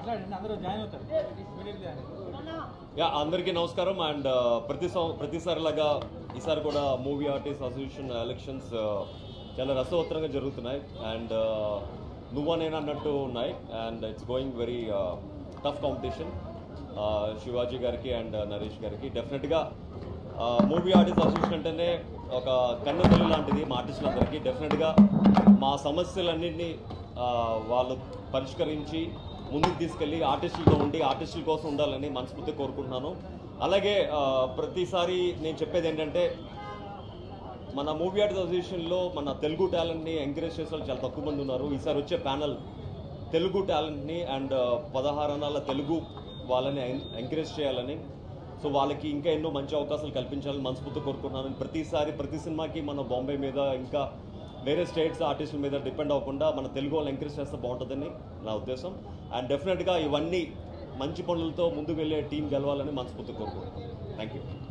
మాట్లాడండి అందరూ జాయిన్ అవుతారు ఇమీడియట్ జాయిన్ యా అందరికీ నమస్కారం అండ్ ప్రతి సం ప్రతిసారి లాగా ఈసారి కూడా మూవీ ఆర్టిస్ట్ అసోసియేషన్ ఎలక్షన్స్ చాలా రసవత్తరంగా జరుగుతున్నాయి అండ్ నువ్వా నేను అన్నట్టు ఉన్నాయి and it's going very tough competition Shivaji గారికి అండ్ నరేష్ గారికి డెఫినెట్గా మూవీ ఆర్టిస్ట్ అసోసియేషన్ అంటేనే ఒక కన్నతల్లి లాంటిది మా ఆర్టిస్టులందరికీ డెఫినెట్గా మా సమస్యలన్నింటినీ ఆ, వాళ్ళు పరిష్కరించి ముందుకు తీసుకెళ్ళి ఆర్టిస్టులతో ఉండి ఆర్టిస్టుల కోసం ఉండాలని మనస్ఫూర్తిగా కోరుకుంటున్నాను అలాగే ఆ, ప్రతిసారి నేను చెప్పేది ఏంటంటే మన మూవీ ఆర్టిస్ట్ అసోసియేషన్లో మన తెలుగు టాలెంట్ని ఎంకరేజ్ చేసే వాళ్ళు చాలా తక్కువ మంది ఉన్నారు ఈసారి వచ్చే ప్యానల్ తెలుగు టాలెంట్ని అండ్ పదహారు అన్నాల తెలుగు వాళ్ళని ఎంకరేజ్ చేయాలని సో వాళ్ళకి ఇంకా ఎన్నో మంచి అవకాశాలు కల్పించాలని మనస్ఫూర్తి కోరుకుంటున్నాను ప్రతిసారి ప్రతి సినిమాకి మన బాంబే మీద ఇంకా వేరే స్టేట్స్ ఆర్టిస్టుల మీద డిపెండ్ అవ్వకుండా మన తెలుగు వాళ్ళని ఎంకరేజ్ చేస్తే బాగుంటుందని నా ఉద్దేశం అండ్ డెఫినెట్గా ఇవన్నీ మంచి పనులతో ముందుకు వెళ్ళే టీం గెలవాలని మనస్ఫూర్తి కోరుకుంటున్నాను థ్యాంక్ యూ